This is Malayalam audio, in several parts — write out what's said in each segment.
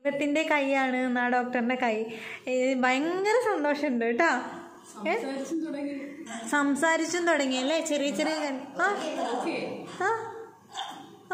ത്തിന്റെ കൈയാണ് എന്നാ ഡോക്ടറിന്റെ കൈ ഏ, ഭയങ്കര സന്തോഷമുണ്ട് കേട്ടോ ഏ? സംസാരിച്ചും തുടങ്ങി സംസാരിച്ചും തുടങ്ങി അല്ലേ ചെറിയ ചെറിയ കൺ- ആ ഓക്കെ ആ ആ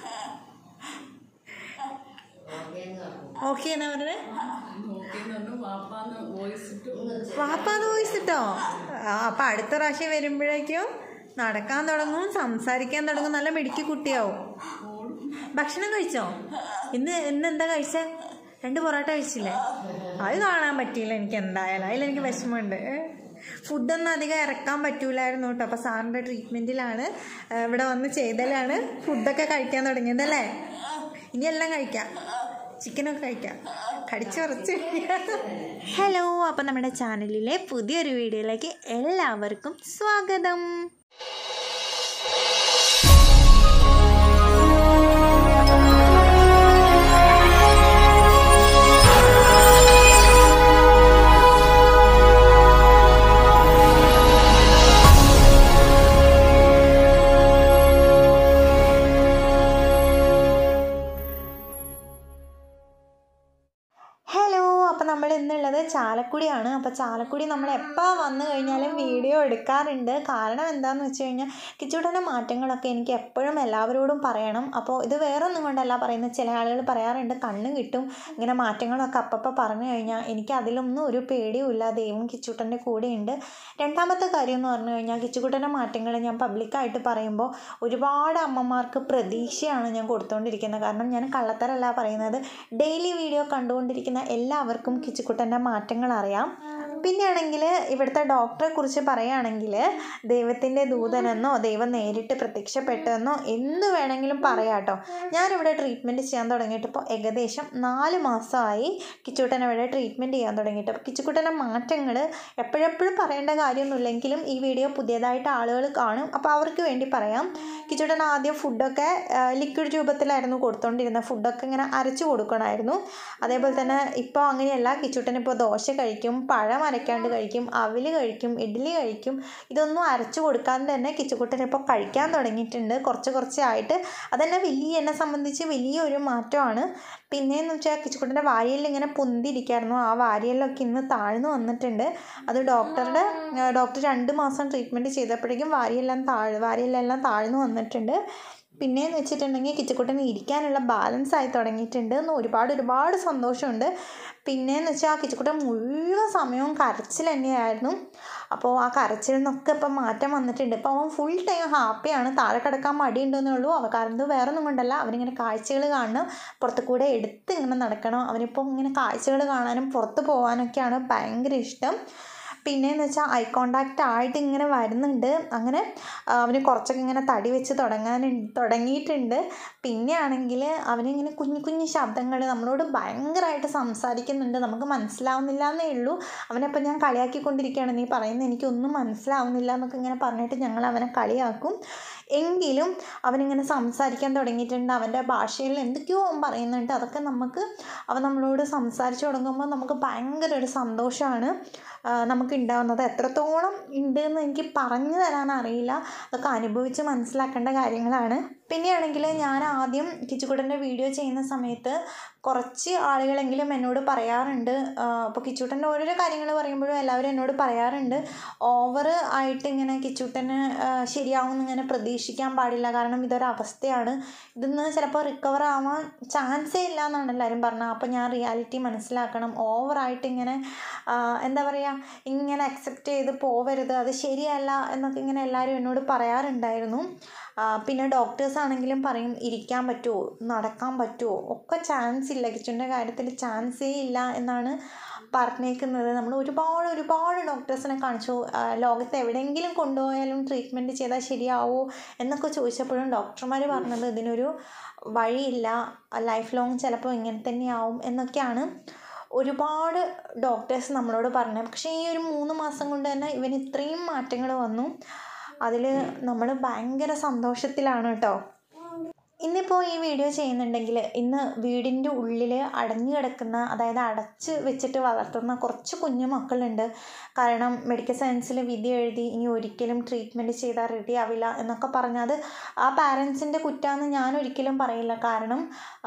ഓക്കെ എന്നാ പറഞ്ഞത് ഓക്കെ എന്ന് പറഞ്ഞു വാപ്പാന്ന് വോയിസ് ഇട്ടു വാപ്പാന്ന് വോയിസ് ഇട്ടോ ആ, അപ്പൊ അടുത്ത പ്രാവശ്യം വരുമ്പോഴേക്കും നടക്കാൻ തുടങ്ങും സംസാരിക്കാൻ തുടങ്ങും നല്ല മിടുക്കി കുട്ടിയാവും ഭക്ഷണം കഴിച്ചോ ഇന്ന് ഇന്ന് എന്താ കഴിച്ചേ രണ്ട് പൊറോട്ട കഴിച്ചില്ലേ അത് കാണാൻ പറ്റിയില്ല എനിക്ക് എന്തായാലും അതിലെനിക്ക് വിഷമമുണ്ട് ഫുഡൊന്നും അധികം ഇറക്കാൻ പറ്റൂലായിരുന്നു കേട്ടോ അപ്പോൾ സാറിൻ്റെ ട്രീറ്റ്മെൻറ്റിലാണ് ഇവിടെ വന്ന് ചെയ്തലാണ് ഫുഡൊക്കെ കഴിക്കാൻ തുടങ്ങിയതല്ലേ ഇനി എല്ലാം കഴിക്കാം ചിക്കനൊക്കെ കഴിക്കാം കടിച്ചു കുറച്ച് ഹലോ അപ്പം നമ്മുടെ ചാനലിലെ പുതിയൊരു വീഡിയോയിലേക്ക് എല്ലാവർക്കും സ്വാഗതം ഹലോ അപ്പോൾ നമ്മൾ ഇന്നുള്ളത് ചാലക്കുടിയാണ് അപ്പോൾ ചാലക്കുടി നമ്മൾ എപ്പോൾ വന്നു കഴിഞ്ഞാലും വീഡിയോ എടുക്കാറുണ്ട് കാരണം എന്താണെന്ന് വെച്ച് കഴിഞ്ഞാൽ കിച്ചൂട്ടൻ്റെ മാറ്റങ്ങളൊക്കെ എനിക്ക് എപ്പോഴും എല്ലാവരോടും പറയണം അപ്പോൾ ഇത് വേറെ ഒന്നും കൊണ്ടല്ല പറയുന്നത് ചില ആളുകൾ പറയാറുണ്ട് കണ്ണ് കിട്ടും ഇങ്ങനെ മാറ്റങ്ങളൊക്കെ അപ്പപ്പോൾ പറഞ്ഞു കഴിഞ്ഞാൽ എനിക്ക് അതിലൊന്നും ഒരു പേടിയുമില്ല ദൈവം കിച്ചൂട്ടൻ്റെ കൂടെയുണ്ട് രണ്ടാമത്തെ കാര്യം എന്ന് പറഞ്ഞു കഴിഞ്ഞാൽ കിച്ചുകുട്ടൻ്റെ മാറ്റങ്ങൾ ഞാൻ പബ്ലിക്കായിട്ട് പറയുമ്പോൾ ഒരുപാട് അമ്മമാർക്ക് പ്രതീക്ഷയാണ് ഞാൻ കൊടുത്തുകൊണ്ടിരിക്കുന്നത് കാരണം ഞാൻ കള്ളത്തരല്ല പറയുന്നത് ഡെയിലി വീഡിയോ കണ്ടുകൊണ്ടിരിക്കുന്ന എല്ലാവർക്കും കിച്ചുകുട്ടൻ്റെ മാറ്റങ്ങൾ അറിയാം പിന്നെയാണെങ്കിൽ ഇവിടുത്തെ ഡോക്ടറെ കുറിച്ച് പറയുകയാണെങ്കിൽ ദൈവത്തിൻ്റെ ദൂതനെന്നോ ദൈവം നേരിട്ട് പ്രത്യക്ഷപ്പെട്ടെന്നോ എന്ത് വേണമെങ്കിലും പറയാം കേട്ടോ ഞാനിവിടെ ട്രീറ്റ്മെൻറ്റ് ചെയ്യാൻ തുടങ്ങിയിട്ട് ഇപ്പോൾ ഏകദേശം നാല് മാസമായി കിച്ചുകുട്ടൻ ഇവിടെ ട്രീറ്റ്മെൻറ്റ് ചെയ്യാൻ തുടങ്ങിയിട്ട് അപ്പോൾ കിച്ചുകുട്ടൻ്റെ മാറ്റങ്ങൾ എപ്പോഴെപ്പോഴും പറയേണ്ട കാര്യമൊന്നുമില്ലെങ്കിലും ഈ വീഡിയോ പുതിയതായിട്ട് ആളുകൾ കാണും അപ്പോൾ അവർക്ക് വേണ്ടി പറയാം കിച്ചുട്ടൻ ആദ്യം ഫുഡൊക്കെ ലിക്വിഡ് രൂപത്തിലായിരുന്നു കൊടുത്തുകൊണ്ടിരുന്നത് ഫുഡൊക്കെ ഇങ്ങനെ അരച്ച് കൊടുക്കണമായിരുന്നു അതേപോലെ തന്നെ ഇപ്പോൾ അങ്ങനെയല്ല കിച്ചുട്ടൻ ഇപ്പോൾ ദോശ കഴിക്കും പഴം അരയ്ക്കാണ്ട് കഴിക്കും അവിൽ കഴിക്കും ഇഡ്ഡലി കഴിക്കും ഇതൊന്നും അരച്ച് കൊടുക്കാതെ തന്നെ കിച്ചുക്കുട്ടൻ ഇപ്പോൾ കഴിക്കാൻ തുടങ്ങിയിട്ടുണ്ട് കുറച്ച് കുറച്ചായിട്ട് അതെന്നെ വലിയ എന്നെ സംബന്ധിച്ച് വലിയൊരു മാറ്റമാണ് പിന്നെയെന്ന് വെച്ചാൽ കിച്ചുക്കുട്ടൻ്റെ വാരിയെല്ലാം ഇങ്ങനെ പൊന്തിരിക്കായിരുന്നു ആ വാരിയെല്ലൊക്കെ ഇന്ന് താഴ്ന്നു വന്നിട്ടുണ്ട് അത് ഡോക്ടറുടെ ഡോക്ടർ രണ്ട് മാസം ട്രീറ്റ്മെൻറ്റ് ചെയ്തപ്പോഴേക്കും വാരിയെല്ലാം താഴ് വാരിയെല്ലാം താഴ്ന്നു വന്നിട്ടുണ്ട് പിന്നെയെന്ന് വെച്ചിട്ടുണ്ടെങ്കിൽ കിച്ചക്കുട്ടന് ഇരിക്കാനുള്ള ബാലൻസ് ആയി തുടങ്ങിയിട്ടുണ്ട് എന്ന് ഒരുപാട് ഒരുപാട് സന്തോഷമുണ്ട് പിന്നെയെന്ന് വെച്ചാൽ ആ കിച്ചക്കുട്ടൻ മുഴുവൻ സമയവും കരച്ചിൽ തന്നെയായിരുന്നു അപ്പോൾ ആ കരച്ചിൽ നിന്നൊക്കെ ഇപ്പം മാറ്റം വന്നിട്ടുണ്ട് ഇപ്പോൾ അവൻ ഫുൾ ടൈം ഹാപ്പിയാണ് താഴെ കിടക്കാൻ മടിയുണ്ടെന്നേ ഉള്ളൂ അവ കാരണം വേറെ ഒന്നും കൊണ്ടല്ല അവനിങ്ങനെ കാഴ്ചകൾ കാണണം പുറത്ത് കൂടെ എടുത്ത് ഇങ്ങനെ നടക്കണം അവനിപ്പോൾ ഇങ്ങനെ കാഴ്ചകൾ കാണാനും പുറത്ത് പോകാനൊക്കെയാണ് ഭയങ്കര ഇഷ്ടം പിന്നെയെന്ന് വെച്ചാൽ ഐ കോണ്ടാക്റ്റ് ആയിട്ട് ഇങ്ങനെ വരുന്നുണ്ട് അങ്ങനെ ആ, അവന് കുറച്ചൊക്കെ ഇങ്ങനെ തടി വെച്ച് തുടങ്ങാൻ തുടങ്ങിയിട്ടുണ്ട് പിന്നെ ആണെങ്കിൽ അവനിങ്ങനെ കുഞ്ഞു കുഞ്ഞു ശബ്ദങ്ങൾ നമ്മളോട് ഭയങ്കരമായിട്ട് സംസാരിക്കുന്നുണ്ട് നമുക്ക് മനസ്സിലാവുന്നില്ല എന്നേ ഉള്ളൂ അവനപ്പം ഞാൻ കളിയാക്കിക്കൊണ്ടിരിക്കുകയാണ് നീ പറയുന്നത് എനിക്കൊന്നും മനസ്സിലാവുന്നില്ല എന്നൊക്കെ ഇങ്ങനെ പറഞ്ഞിട്ട് ഞങ്ങൾ അവനെ കളിയാക്കും എങ്കിലും അവനിങ്ങനെ സംസാരിക്കാൻ തുടങ്ങിയിട്ടുണ്ട് അവൻ്റെ ഭാഷയിൽ എന്തൊക്കെയോ അവൻ പറയുന്നുണ്ട് അതൊക്കെ നമുക്ക് അവൻ നമ്മളോട് സംസാരിച്ച് തുടങ്ങുമ്പോൾ നമുക്ക് ഭയങ്കര ഒരു സന്തോഷമാണ് ആ, നമുക്ക് ഉണ്ടാവുന്നത് എത്രത്തോളം ഉണ്ട് എന്ന് എനിക്ക് പറഞ്ഞു തരാൻ അറിയില്ല അതൊക്കെ അനുഭവിച്ച് മനസ്സിലാക്കേണ്ട കാര്യങ്ങളാണ് പിന്നെയാണെങ്കിൽ ഞാൻ ആദ്യം കിച്ചുക്കുട്ടൻ്റെ വീഡിയോ ചെയ്യുന്ന സമയത്ത് കുറച്ച് ആളുകളെങ്കിലും എന്നോട് പറയാറുണ്ട് അപ്പോൾ കിച്ചൂട്ടൻ്റെ ഓരോരോ കാര്യങ്ങൾ പറയുമ്പോഴും എല്ലാവരും എന്നോട് പറയാറുണ്ട് ഓവർ ആയിട്ട് ഇങ്ങനെ കിച്ചൂട്ടന് ശരിയാവും ഇങ്ങനെ പ്രതീക്ഷിക്കാൻ പാടില്ല കാരണം ഇതൊരവസ്ഥയാണ് ഇതിന്ന് ചിലപ്പോൾ റിക്കവർ ആവാൻ ചാൻസേ ഇല്ല എന്നാണ് എല്ലാവരും പറഞ്ഞത് അപ്പോൾ ഞാൻ റിയാലിറ്റി മനസ്സിലാക്കണം ഓവറായിട്ട് ഇങ്ങനെ ആ, എന്താ പറയുക ഇങ്ങനെ അക്സെപ്റ്റ് ചെയ്ത് പോവരുത് അത് ശരിയല്ല എന്നൊക്കെ ഇങ്ങനെ എല്ലാവരും എന്നോട് പറയാറുണ്ടായിരുന്നു ആ, പിന്നെ ഡോക്ടേഴ്സ് ആണെങ്കിലും പറയും ഇരിക്കാൻ പറ്റുമോ നടക്കാൻ പറ്റുമോ ഒക്കെ ചാൻസ് ഇല്ല കിച്ചൻ്റെ കാര്യത്തിൽ ചാൻസേ ഇല്ല എന്നാണ് പറഞ്ഞേക്കുന്നത് നമ്മൾ ഒരുപാട് ഒരുപാട് ഡോക്ടേഴ്സിനെ കാണിച്ചു ആ, ലോകത്ത് എവിടെയെങ്കിലും കൊണ്ടുപോയാലും ട്രീറ്റ്മെൻറ്റ് ചെയ്താൽ ശരിയാവോ എന്നൊക്കെ ചോദിച്ചപ്പോഴും ഡോക്ടർമാർ പറഞ്ഞത് ഇതിനൊരു വഴിയില്ല ലൈഫ് ലോങ് ചിലപ്പോൾ ഇങ്ങനെ തന്നെയാവും എന്നൊക്കെയാണ് ഒരുപാട് ഡോക്ടേഴ്സ് നമ്മളോട് പറഞ്ഞത് പക്ഷേ ഈ ഒരു മൂന്ന് മാസം കൊണ്ട് തന്നെ ഇവന് ഇത്രയും മാറ്റങ്ങൾ വന്നു അതിൽ നമ്മൾ ഭയങ്കര സന്തോഷത്തിലാണ് കേട്ടോ ഇന്നിപ്പോൾ ഈ വീഡിയോ ചെയ്യുന്നുണ്ടെങ്കിൽ ഇന്ന് വീടിൻ്റെ ഉള്ളിൽ അടഞ്ഞു കിടക്കുന്ന അതായത് അടച്ച് വെച്ചിട്ട് വളർത്തുന്ന കുറച്ച് കുഞ്ഞു മക്കളുണ്ട് കാരണം മെഡിക്കൽ സയൻസിൽ വിധി എഴുതി ഇനി ഒരിക്കലും ട്രീറ്റ്മെൻറ്റ് ചെയ്താൽ റെഡി ആവില്ല എന്നൊക്കെ പറഞ്ഞാൽ അത് ആ പാരൻസിൻ്റെ കുറ്റമെന്ന് ഞാൻ ഒരിക്കലും പറയില്ല കാരണം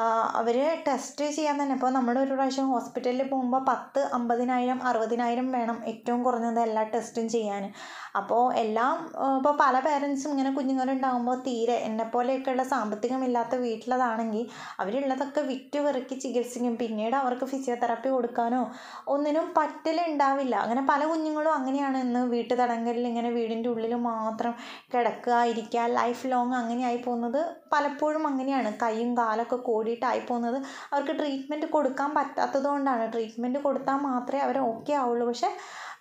അവർ ടെസ്റ്റ് ചെയ്യാൻ തന്നെ ഇപ്പോൾ നമ്മൾ ഒരു പ്രാവശ്യം ഹോസ്പിറ്റലിൽ പോകുമ്പോൾ പത്ത് അമ്പതിനായിരം അറുപതിനായിരം വേണം ഏറ്റവും കുറഞ്ഞത് എല്ലാ ടെസ്റ്റും ചെയ്യാൻ അപ്പോൾ എല്ലാം ഇപ്പോൾ പല പേരൻസും ഇങ്ങനെ കുഞ്ഞുങ്ങളുണ്ടാകുമ്പോൾ തീരെ എന്നെപ്പോലെയൊക്കെയുള്ള സാമ്പത്തികമില്ലാത്ത വീട്ടിലതാണെങ്കിൽ അവരുള്ളതൊക്കെ വിറ്റ് പെറുക്കി ചികിത്സിക്കും പിന്നീട് അവർക്ക് ഫിസിയോതെറാപ്പി കൊടുക്കാനോ ഒന്നിനും പറ്റലുണ്ടാവില്ല അങ്ങനെ പല കുഞ്ഞുങ്ങളും അങ്ങനെയാണ് ഇന്ന് വീട്ടു തടങ്കലിൽ ഇങ്ങനെ വീടിൻ്റെ ഉള്ളിൽ മാത്രം കിടക്കുക ഇരിക്കുക ലൈഫ് ലോങ് അങ്ങനെയായി പോകുന്നത് പലപ്പോഴും അങ്ങനെയാണ് കൈയും കാലൊക്കെ കോടിയിട്ടായി പോകുന്നത് അവർക്ക് ട്രീറ്റ്മെൻറ്റ് കൊടുക്കാൻ പറ്റാത്തത് കൊണ്ടാണ് ട്രീറ്റ്മെൻറ്റ് കൊടുത്താൽ മാത്രമേ അവർ ഓക്കെ ആവുള്ളൂ പക്ഷേ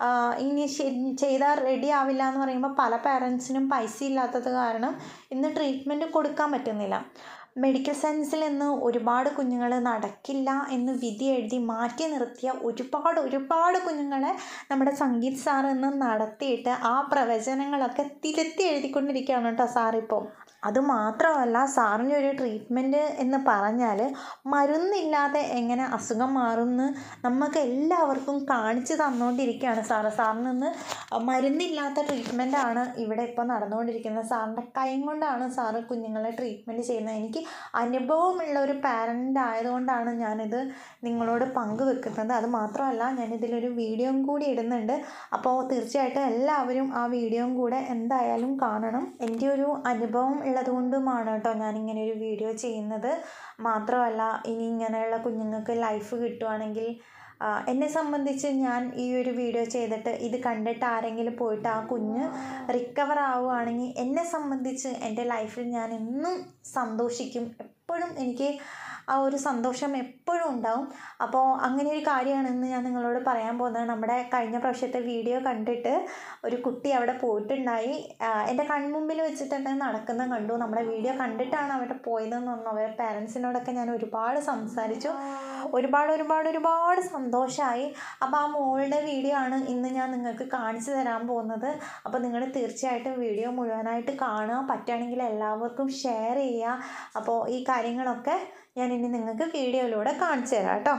ഇനി ചെയ്താൽ റെഡി ആവില്ല എന്ന് പറയുമ്പോൾ പല പാരൻസിനും പൈസ ഇല്ലാത്തത് കാരണം ഇന്ന് ട്രീറ്റ്മെൻറ്റ് കൊടുക്കാൻ പറ്റുന്നില്ല മെഡിക്കൽ സയൻസിൽ നിന്ന് ഒരുപാട് കുഞ്ഞുങ്ങൾ നടക്കില്ല എന്ന് വിധി എഴുതി മാറ്റി നിർത്തിയ ഒരുപാട് ഒരുപാട് കുഞ്ഞുങ്ങളെ നമ്മുടെ സംഗീത് സാർ ഇന്ന് നടത്തിയിട്ട് ആ പ്രവചനങ്ങളൊക്കെ തിരുത്തി എഴുതിക്കൊണ്ടിരിക്കുകയാണ് കേട്ടോ സാറിപ്പോൾ അതുമാത്രമല്ല സാറിൻ്റെ ഒരു ട്രീറ്റ്മെൻറ്റ് എന്ന് പറഞ്ഞാൽ മരുന്നില്ലാതെ എങ്ങനെ അസുഖം മാറുമെന്ന് നമുക്ക് എല്ലാവർക്കും കാണിച്ചു തന്നുകൊണ്ടിരിക്കുകയാണ് സാറ് സാറിൽ നിന്ന് മരുന്നില്ലാത്ത ട്രീറ്റ്മെൻറ്റാണ് ഇവിടെ ഇപ്പോൾ നടന്നുകൊണ്ടിരിക്കുന്നത് സാറിൻ്റെ കൈ കൊണ്ടാണ് സാറ് കുഞ്ഞുങ്ങളെ ട്രീറ്റ്മെൻറ്റ് ചെയ്യുന്നത് എനിക്ക് അനുഭവമുള്ള ഒരു പാരൻ്റ് ആയതുകൊണ്ടാണ് ഞാനിത് നിങ്ങളോട് പങ്കുവെക്കുന്നത് അത് മാത്രമല്ല ഞാനിതിലൊരു വീഡിയോയും കൂടി ഇടുന്നുണ്ട് അപ്പോൾ തീർച്ചയായിട്ടും എല്ലാവരും ആ വീഡിയോയും കൂടെ എന്തായാലും കാണണം എൻ്റെ ഒരു അനുഭവം ഉള്ളതുകൊണ്ടുമാണ് കേട്ടോ ഞാനിങ്ങനെ ഒരു വീഡിയോ ചെയ്യുന്നത് മാത്രമല്ല ഇനി ഇങ്ങനെയുള്ള കുഞ്ഞുങ്ങൾക്ക് ലൈഫ് കിട്ടുവാണെങ്കിൽ എന്നെ സംബന്ധിച്ച് ഞാൻ ഈ ഒരു വീഡിയോ ചെയ്തിട്ട് ഇത് കണ്ടിട്ട് ആരെങ്കിലും പോയിട്ട് ആ കുഞ്ഞ് റിക്കവർ ആവുകയാണെങ്കിൽ എന്നെ സംബന്ധിച്ച് എൻ്റെ ലൈഫിൽ ഞാൻ എന്നും സന്തോഷിക്കും എപ്പോഴും എനിക്ക് ആ ഒരു സന്തോഷം എപ്പോഴും ഉണ്ടാവും അപ്പോൾ അങ്ങനെ ഒരു കാര്യമാണ് ഇന്ന് ഞാൻ നിങ്ങളോട് പറയാൻ പോകുന്നത് നമ്മുടെ കഴിഞ്ഞ പ്രാവശ്യത്തെ വീഡിയോ കണ്ടിട്ട് ഒരു കുട്ടി അവിടെ പോയിട്ടുണ്ടായി എൻ്റെ കൺമുമ്പിൽ വെച്ചിട്ട് തന്നെ നടക്കുന്ന കണ്ടു നമ്മുടെ വീഡിയോ കണ്ടിട്ടാണ് അവിടെ പോയതെന്ന് പറഞ്ഞു അവരുടെ പാരൻസിനോടൊക്കെ ഞാൻ ഒരുപാട് സംസാരിച്ചു ഒരുപാട് ഒരുപാട് ഒരുപാട് സന്തോഷമായി അപ്പോൾ ആ മോളുടെ വീഡിയോ ആണ് ഇന്ന് ഞാൻ നിങ്ങൾക്ക് കാണിച്ചു തരാൻ പോകുന്നത് അപ്പോൾ നിങ്ങൾ തീർച്ചയായിട്ടും വീഡിയോ മുഴുവനായിട്ട് കാണുക പറ്റുകയാണെങ്കിൽ എല്ലാവർക്കും ഷെയർ ചെയ്യുക അപ്പോൾ ഈ കാര്യങ്ങളൊക്കെ ഞാൻ ഇനി നിങ്ങൾക്ക് വീഡിയോയിലൂടെ കാണിച്ചു തരാം കേട്ടോ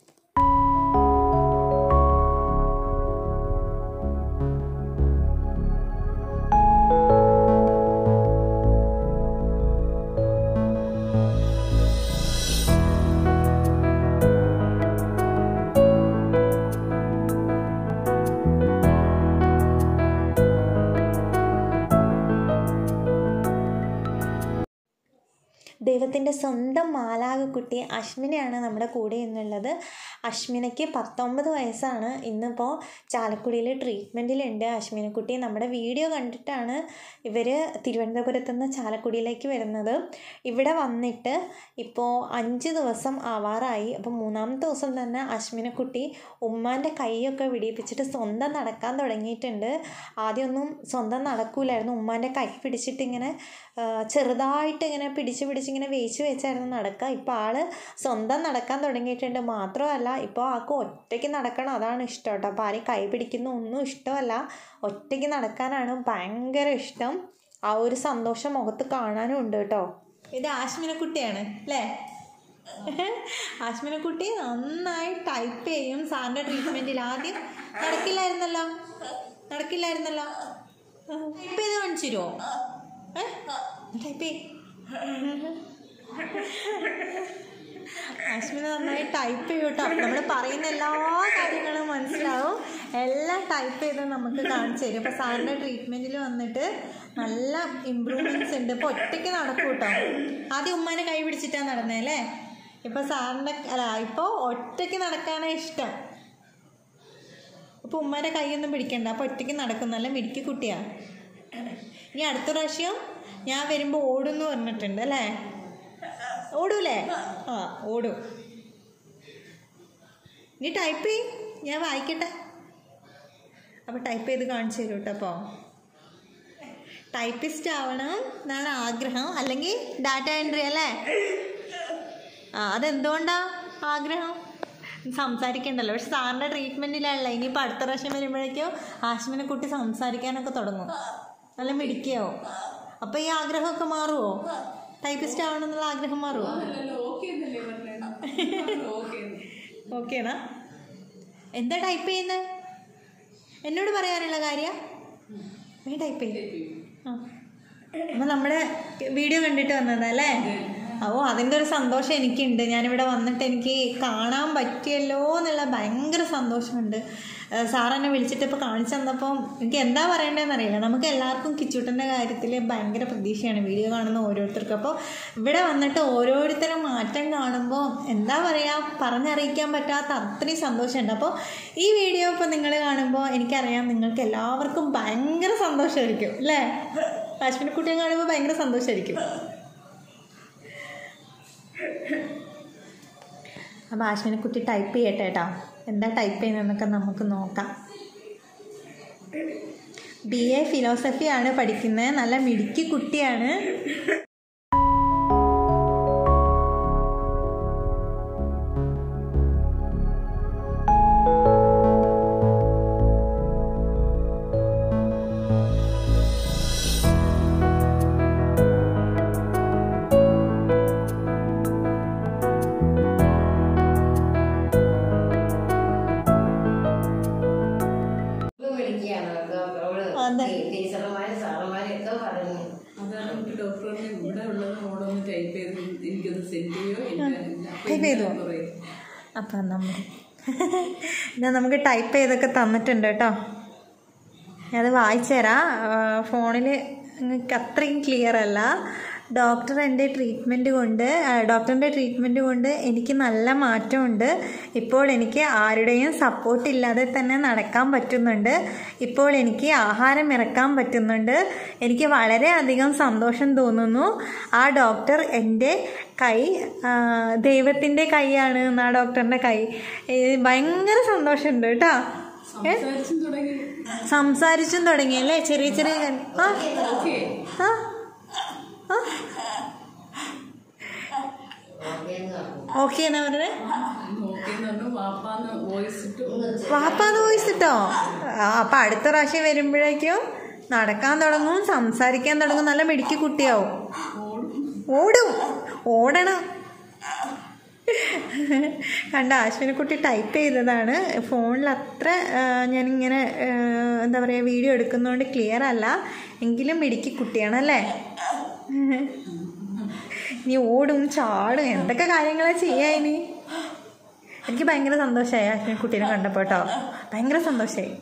ദൈവത്തിൻ്റെ സ്വന്തം മാലാകക്കുട്ടി അശ്മിനയാണ് നമ്മുടെ കൂടെ എന്നുള്ളത് അശ്മിനയ്ക്ക് പത്തൊമ്പത് വയസ്സാണ് ഇന്നിപ്പോൾ ചാലക്കുടിയിൽ ട്രീറ്റ്മെൻറ്റിലുണ്ട് അശ്മിനക്കുട്ടി നമ്മുടെ വീഡിയോ കണ്ടിട്ടാണ് ഇവർ തിരുവനന്തപുരത്ത് നിന്ന് ചാലക്കുടിയിലേക്ക് വരുന്നത് ഇവിടെ വന്നിട്ട് ഇപ്പോൾ അഞ്ച് ദിവസം ആവാറായി അപ്പോൾ മൂന്നാമത്തെ ദിവസം തന്നെ അശ്മിനക്കുട്ടി ഉമ്മാൻ്റെ കൈയൊക്കെ വിടിയിപ്പിച്ചിട്ട് സ്വന്തം നടക്കാൻ തുടങ്ങിയിട്ടുണ്ട് ആദ്യമൊന്നും സ്വന്തം നടക്കൂലായിരുന്നു ഉമ്മാൻ്റെ കൈ പിടിച്ചിട്ട് ഇങ്ങനെ ചെറുതായിട്ട് ഇങ്ങനെ പിടിച്ച് പിടിച്ച് ഇങ്ങനെ വേച്ച് വെച്ചായിരുന്നു നടക്കുക ഇപ്പോൾ ആൾ സ്വന്തം നടക്കാൻ തുടങ്ങിയിട്ടുണ്ട് മാത്രമല്ല ഇപ്പോൾ ആൾക്ക് ഒറ്റയ്ക്ക് നടക്കണം അതാണ് ഇഷ്ടം കേട്ടോ അപ്പോൾ ആരെയും കൈ പിടിക്കുന്ന ഒന്നും ഇഷ്ടമല്ല ഒറ്റയ്ക്ക് നടക്കാനാണ് ഭയങ്കര ഇഷ്ടം ആ ഒരു സന്തോഷം മുഖത്ത് കാണാനും ഉണ്ട് കേട്ടോ ഇത് ആശ്മിനക്കുട്ടിയാണ് അല്ലേ ആശ്മിനക്കുട്ടി നന്നായി ടൈപ്പ് ചെയ്യും സാറിൻ്റെ ട്രീറ്റ്മെൻറ്റിൽ ആദ്യം നടക്കില്ലായിരുന്നല്ലോ നടക്കില്ലായിരുന്നല്ലോ ടൈപ്പ് ചെയ്ത് കാണിച്ചു തരുമോ ഏ ടൈപ്പ് ചെയ് അശ്മിന നന്നായി ടൈപ്പ് ചെയ്യും കേട്ടോ നമ്മൾ പറയുന്ന എല്ലാ കാര്യങ്ങളും മനസ്സിലാവും എല്ലാം ടൈപ്പ് ചെയ്ത് നമുക്ക് കാണിച്ചു തരും അപ്പോൾ സാറിൻ്റെ ട്രീറ്റ്മെൻറ്റിൽ വന്നിട്ട് നല്ല ഇമ്പ്രൂവ്മെൻറ്റ്സ് ഉണ്ട് ഇപ്പോൾ ഒറ്റയ്ക്ക് നടക്കും കേട്ടോ ആദ്യം ഉമ്മാനെ കൈ പിടിച്ചിട്ടാണ് നടന്നേ അല്ലേ ഇപ്പോൾ സാറിൻ്റെ അല്ല ഇപ്പോൾ ഒറ്റയ്ക്ക് നടക്കാനാണ് ഇഷ്ടം അപ്പോൾ ഉമ്മാൻ്റെ കൈയൊന്നും പിടിക്കണ്ട അപ്പോൾ ഒറ്റയ്ക്ക് നടക്കും നല്ല മിടുക്കി കുട്ടിയാണ് ഇനി അടുത്ത പ്രാവശ്യം ഞാൻ വരുമ്പോൾ ഓടുമെന്ന് പറഞ്ഞിട്ടുണ്ട് അല്ലേ ഓടൂലേ ആ ഓടും ഇനി ടൈപ്പ് ചെയ് ഞാൻ വായിക്കട്ടെ അപ്പോൾ ടൈപ്പ് ചെയ്ത് കാണിച്ചു തരും കേട്ടോ അപ്പോൾ ടൈപ്പിസ്റ്റ് ആവണം എന്നാണ് ആഗ്രഹം അല്ലെങ്കിൽ ഡാറ്റ എൻട്രി അല്ലേ ആ അതെന്തുകൊണ്ടാ ആഗ്രഹം സംസാരിക്കണ്ടല്ലോ പക്ഷെ സാറിൻ്റെ ട്രീറ്റ്മെൻറ്റിലല്ല ഇനിയിപ്പോൾ അടുത്ത പ്രാവശ്യം വരുമ്പോഴേക്കും ആശ്മിനെ കുട്ടി സംസാരിക്കാനൊക്കെ തുടങ്ങും നല്ല മിടിക്കാവും അപ്പോൾ ഈ ആഗ്രഹമൊക്കെ മാറുമോ ടൈപ്പിസ്റ്റ് ആവണമെന്നുള്ള ആഗ്രഹം മാറുമോ അല്ലല്ലോ ഓക്കെ എന്നല്ലേ പറഞ്ഞത് ഓക്കെ ഓക്കേണാ എന്താ ടൈപ്പ് ചെയ്യുന്നത് എന്നോട് പറയാനുള്ള കാര്യം നീ ടൈപ്പ് ചെയ്യും ആ അപ്പം നമ്മുടെ വീഡിയോ കണ്ടിട്ട് വന്നതല്ലേ ഓ അതിൻ്റെ ഒരു സന്തോഷം എനിക്കുണ്ട് ഞാനിവിടെ വന്നിട്ട് എനിക്ക് കാണാൻ പറ്റിയല്ലോ എന്നുള്ള ഭയങ്കര സന്തോഷമുണ്ട് ഏഹ് സാർ എന്നെ വിളിച്ചിട്ട് ഇപ്പോൾ കാണിച്ചു തന്നപ്പം എനിക്ക് എന്താ പറയേണ്ടതെന്ന് അറിയില്ല നമുക്ക് എല്ലാവർക്കും കിച്ചൂട്ടൻ്റെ കാര്യത്തിൽ ഭയങ്കര പ്രതീക്ഷയാണ് വീഡിയോ കാണുന്ന ഓരോരുത്തർക്കും അപ്പോൾ ഇവിടെ വന്നിട്ട് ഓരോരുത്തരും മാറ്റം കാണുമ്പോൾ എന്താ പറയുക പറഞ്ഞറിയിക്കാൻ പറ്റാത്ത അത്രയും സന്തോഷമുണ്ട് അപ്പോൾ ഈ വീഡിയോ ഇപ്പോൾ നിങ്ങൾ കാണുമ്പോൾ എനിക്കറിയാം നിങ്ങൾക്ക് എല്ലാവർക്കും ഭയങ്കര സന്തോഷമായിരിക്കും അല്ലേ കാശ്മീർ കുട്ടിയെ കാണുമ്പോൾ ഭയങ്കര സന്തോഷമായിരിക്കും അപ്പോൾ ആശ്വിനെ കുട്ടി ടൈപ്പ് ചെയ്യട്ടെ കേട്ടോ എന്താ ടൈപ്പ് ചെയ്യുന്നതെന്നൊക്കെ നമുക്ക് നോക്കാം ബി എ ഫിലോസഫിയാണ് പഠിക്കുന്നത് നല്ല മിടുക്കി കുട്ടിയാണ് വിളിക്കുകയാണ് അവള് അതെ. ടീച്ചർമാരും സാറന്മാരും ഒക്കെ പറഞ്ഞു അതാണ് എനിക്ക് ഡോക്ടറിനെ ഇവിടെ ഉള്ളത് മോളൊന്ന് ടൈപ്പ് ചെയ്ത് എനിക്കൊന്ന് സെൻഡ് ചെയ്യോ Type ചെയ്തോ? അപ്പം നമ്മൾ ഞാൻ നമുക്ക് ടൈപ്പ് ചെയ്തൊക്കെ തന്നിട്ടുണ്ട് കേട്ടോ ഞാനത് വായിച്ചു തരാം ഫോണിൽ നിങ്ങൾക്ക് അത്രയും ക്ലിയർ അല്ല ഡോക്ടർ എൻ്റെ ട്രീറ്റ്മെൻറ്റ് കൊണ്ട് ഡോക്ടറിൻ്റെ ട്രീറ്റ്മെൻറ്റ് കൊണ്ട് എനിക്ക് നല്ല മാറ്റമുണ്ട് ഇപ്പോൾ എനിക്ക് ആരുടെയും സപ്പോർട്ട് ഇല്ലാതെ തന്നെ നടക്കാൻ പറ്റുന്നുണ്ട് ഇപ്പോൾ എനിക്ക് ആഹാരം ഇറക്കാൻ പറ്റുന്നുണ്ട് എനിക്ക് വളരെയധികം സന്തോഷം തോന്നുന്നു ആ ഡോക്ടർ എൻ്റെ കൈ ആ, ദൈവത്തിൻ്റെ കൈയാണ് ആ ഡോക്ടറിൻ്റെ കൈ ഏ, ഭയങ്കര സന്തോഷമുണ്ട് കേട്ടോ ഏ സംസാരിച്ചും തുടങ്ങി സംസാരിച്ചും തുടങ്ങിയല്ലേ ചെറിയ ചെറിയ കാര്യം. ആ ഓക്കെ ആ ആ ഓക്കേന്ന് പറഞ്ഞു ഓക്കെ എന്നാ പറഞ്ഞത് ഓക്കെ എന്ന് പറഞ്ഞു വാപ്പാന്ന് വോയിസ് ഇട്ടു വാപ്പാന്ന് വോയിസ് ഇട്ടോ ആ, അപ്പൊ അടുത്ത പ്രാവശ്യം വരുമ്പോഴേക്കും നടക്കാൻ തുടങ്ങും സംസാരിക്കാൻ തുടങ്ങും നല്ല മിടുക്കി കുട്ടിയാവും ഓടും ഓടണം കണ്ട അശ്വിനെ കുട്ടി ടൈപ്പ് ചെയ്തതാണ് ഫോണിൽ അത്ര ആ, ഞാനിങ്ങനെ ആ, എന്താ പറയുക വീഡിയോ എടുക്കുന്നതുകൊണ്ട് ക്ലിയർ അല്ല എങ്കിലും മിടുക്കി കുട്ടിയാണല്ലേ ഇനി ഓടും ചാടും എന്തൊക്കെ കാര്യങ്ങളാ ചെയ്യാ ഇനി എനിക്ക് ഭയങ്കര സന്തോഷമായി അശ്വിൻ കുട്ടീനെ കണ്ടപ്പോൾ കേട്ടോ ഭയങ്കര സന്തോഷമായി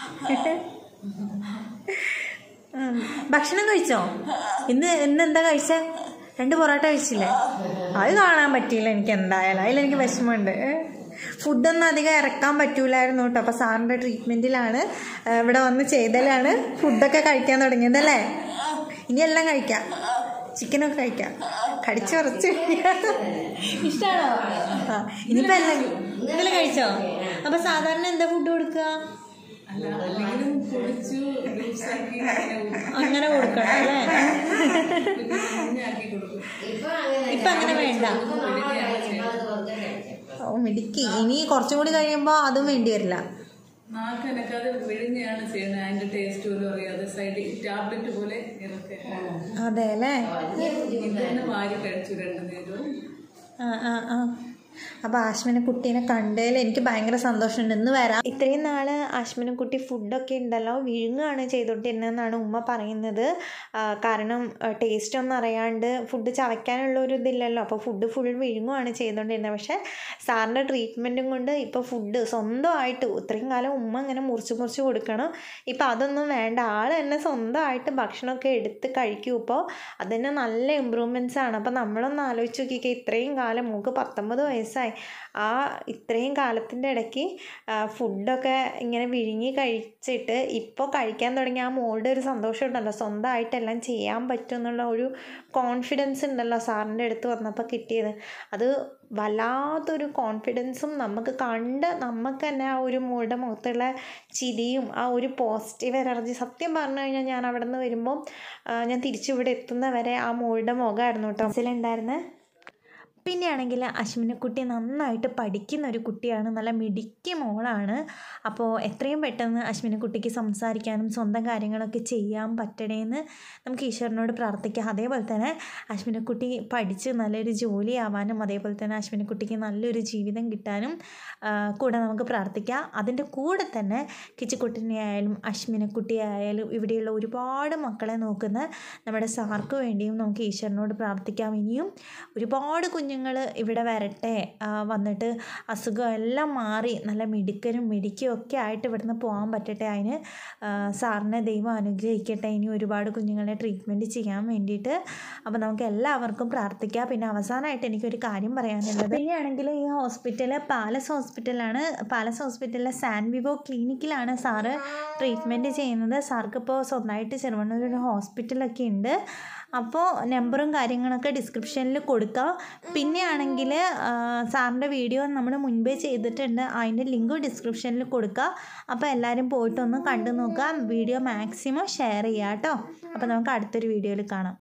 ഉം. ഭക്ഷണം കഴിച്ചോ ഇന്ന് ഇന്ന് എന്താ കഴിച്ചേ രണ്ട് പൊറോട്ട കഴിച്ചില്ലേ അത് കാണാൻ പറ്റിയില്ല എനിക്ക് എന്തായാലും അതിലെനിക്ക് വിഷമമുണ്ട് ഫുഡൊന്നും അധികം ഇറക്കാൻ പറ്റൂലായിരുന്നു കേട്ടോ അപ്പോൾ സാറിൻ്റെ ട്രീറ്റ്മെൻറ്റിലാണ് ഇവിടെ വന്ന് ചെയ്തലാണ് ഫുഡൊക്കെ കഴിക്കാൻ തുടങ്ങിയതല്ലേ ഇനി എല്ലാം കഴിക്കാം ചിക്കനൊക്കെ കഴിക്കാം കടിച്ചു കുറച്ച് ഇഷ്ടമാണോ ആ ഇനിയിപ്പോൾ എല്ലാം ഇന്നലെ കഴിച്ചോ അപ്പോൾ സാധാരണ എന്താ ഫുഡ് കൊടുക്കുക അല്ല അല്ലെങ്കിലും പൊടിച്ചു ജ്യൂസാക്കി അങ്ങനെ കൊടുക്കണം അല്ലേ ആക്കി കൊടുക്കും ഇപ്പൊ അങ്ങനെ ഇപ്പൊ അങ്ങനെ വേണ്ട വെറുതെ കഴിച്ചു ഓ മിടുക്കി ഇനി കുറച്ചും കൂടി കഴിയുമ്പോൾ അതും വേണ്ടി വരില്ല നാക്ക് എനക്കത് വിഴിഞ്ഞാണ് ചെയ്യുന്നത് അതിന്റെ ടേസ്റ്റ് പോലും അറിയാതെ സൈഡിൽ ടാബ്ലറ്റ് പോലെ ഇറക്കെ അതെ അല്ലേ ഇത് തന്നെ വാരി കഴിച്ചു രണ്ടു നേരവും ആ ആ ആ അപ്പോൾ ആശ്മിനെ കുട്ടീനെ കണ്ടതിൽ എനിക്ക് ഭയങ്കര സന്തോഷമുണ്ട് ഇന്ന് വരാം ഇത്രയും നാൾ ആശ്മിനെ കുട്ടി ഫുഡൊക്കെ ഉണ്ടല്ലോ വിഴുങ്ങുകയാണ് ചെയ്തോണ്ടിരുന്നതെന്നാണ് ഉമ്മ പറയുന്നത് ആ, കാരണം ടേസ്റ്റ് ഒന്നും അറിയാണ്ട് ഫുഡ് ചവയ്ക്കാനുള്ള ഒരു ഇതില്ലല്ലോ അപ്പോൾ ഫുഡ് ഫുൾ വിഴുങ്ങുകയാണ് ചെയ്തുകൊണ്ടിരുന്നത് പക്ഷേ സാറിൻ്റെ ട്രീറ്റ്മെൻറ്റും കൊണ്ട് ഇപ്പോൾ ഫുഡ് സ്വന്തമായിട്ട് ഇത്രയും കാലം ഉമ്മ ഇങ്ങനെ മുറിച്ച് മുറിച്ച് കൊടുക്കണം ഇപ്പോൾ അതൊന്നും വേണ്ട ആൾ തന്നെ സ്വന്തമായിട്ട് ഭക്ഷണമൊക്കെ എടുത്ത് കഴിക്കും ഇപ്പോൾ അതിന് നല്ല ഇമ്പ്രൂവ്മെൻറ്റ്സ് ആണ് അപ്പോൾ നമ്മളൊന്ന് ആലോചിച്ച് നോക്കിക്കേ ഇത്രയും കാലം മൂക്ക് പത്തൊമ്പത് വയസ്സായി ആ ഇത്രയും കാലത്തിൻ്റെ ഇടയ്ക്ക് ആ, ഫുഡൊക്കെ ഇങ്ങനെ വിഴുങ്ങി കഴിച്ചിട്ട് ഇപ്പോൾ കഴിക്കാൻ തുടങ്ങിയ ആ മോളുടെ ഒരു സന്തോഷം ഉണ്ടല്ലോ സ്വന്തമായിട്ടെല്ലാം ചെയ്യാൻ പറ്റും എന്നുള്ള ഒരു കോൺഫിഡൻസ് ഉണ്ടല്ലോ സാറിൻ്റെ അടുത്ത് വന്നപ്പോൾ കിട്ടിയത് അത് വല്ലാത്തൊരു കോൺഫിഡൻസും നമുക്ക് കണ്ട് നമുക്ക് തന്നെ ആ ഒരു മോളുടെ മുഖത്തുള്ള ചിരിയും ആ ഒരു പോസിറ്റീവ് എനർജി സത്യം പറഞ്ഞു കഴിഞ്ഞാൽ ഞാൻ അവിടെ നിന്ന് വരുമ്പം ആ, ഞാൻ തിരിച്ചിവിടെ എത്തുന്നവരെ ആ മോളുടെ മുഖമായിരുന്നു കേട്ടോ മനസ്സിലുണ്ടായിരുന്നത് പിന്നെയാണെങ്കിൽ അശ്വിനിക്കുട്ടി നന്നായിട്ട് പഠിക്കുന്ന ഒരു കുട്ടിയാണ് നല്ല മിടുക്കി മോളാണ് അപ്പോൾ എത്രയും പെട്ടെന്ന് അശ്വിനിക്കുട്ടിക്ക് സംസാരിക്കാനും സ്വന്തം കാര്യങ്ങളൊക്കെ ചെയ്യാൻ പറ്റണേന്ന് നമുക്ക് ഈശ്വരനോട് പ്രാർത്ഥിക്കാം അതേപോലെ തന്നെ അശ്വിനിക്കുട്ടി പഠിച്ച് നല്ലൊരു ജോലിയാവാനും അതേപോലെ തന്നെ അശ്വിനിക്കുട്ടിക്ക് നല്ലൊരു ജീവിതം കിട്ടാനും ആ, കൂടെ നമുക്ക് പ്രാർത്ഥിക്കാം അതിൻ്റെ കൂടെ തന്നെ കിച്ചിക്കുട്ടിനെ ആയാലും അശ്വിനിക്കുട്ടി ആയാലും ഇവിടെയുള്ള ഒരുപാട് മക്കളെ നോക്കുന്ന നമ്മുടെ സാർക്ക് വേണ്ടിയും നമുക്ക് ഈശ്വരനോട് പ്രാർത്ഥിക്കാം ഇനിയും ഒരുപാട് കുഞ്ഞുങ്ങൾ ഇവിടെ വരട്ടെ ആ, വന്നിട്ട് അസുഖം എല്ലാം മാറി നല്ല മിടുക്കനും മിടുക്കിയും ഒക്കെ ആയിട്ട് ഇവിടുന്ന് പോകാൻ പറ്റട്ടെ അതിന് ആ, സാറിനെ ദൈവം അനുഗ്രഹിക്കട്ടെ ഇനി ഒരുപാട് കുഞ്ഞുങ്ങളെ ട്രീറ്റ്മെൻറ്റ് ചെയ്യാൻ വേണ്ടിയിട്ട് അപ്പോൾ നമുക്ക് എല്ലാവർക്കും പ്രാർത്ഥിക്കാം പിന്നെ അവസാനമായിട്ട് എനിക്കൊരു കാര്യം പറയാനുള്ളത് പിന്നെയാണെങ്കിൽ ഈ ഹോസ്പിറ്റൽ പാലസ് ഹോസ്പിറ്റലാണ് പാലസ് ഹോസ്പിറ്റലിലെ സാൻ വിവോ ക്ലിനിക്കിലാണ് സാറ് ട്രീറ്റ്മെൻറ്റ് ചെയ്യുന്നത് സാർക്ക് ഇപ്പോൾ സ്വന്തമായിട്ട് ചെറുവണ്ണൂർ ഒരു ഹോസ്പിറ്റലൊക്കെ ഉണ്ട് അപ്പോൾ നമ്പറും കാര്യങ്ങളൊക്കെ ഡിസ്ക്രിപ്ഷനിൽ കൊടുക്കാം പിന്നെയാണെങ്കിൽ സാറിൻ്റെ വീഡിയോ നമ്മൾ മുൻപേ ചെയ്തിട്ടുണ്ട് അതിൻ്റെ ലിങ്ക് ഡിസ്ക്രിപ്ഷനിൽ കൊടുക്കുക അപ്പോൾ എല്ലാവരും പോയിട്ടൊന്ന് കണ്ടു നോക്കുക വീഡിയോ മാക്സിമം ഷെയർ ചെയ്യുക കേട്ടോ അപ്പോൾ നമുക്ക് അടുത്തൊരു വീഡിയോയിൽ കാണാം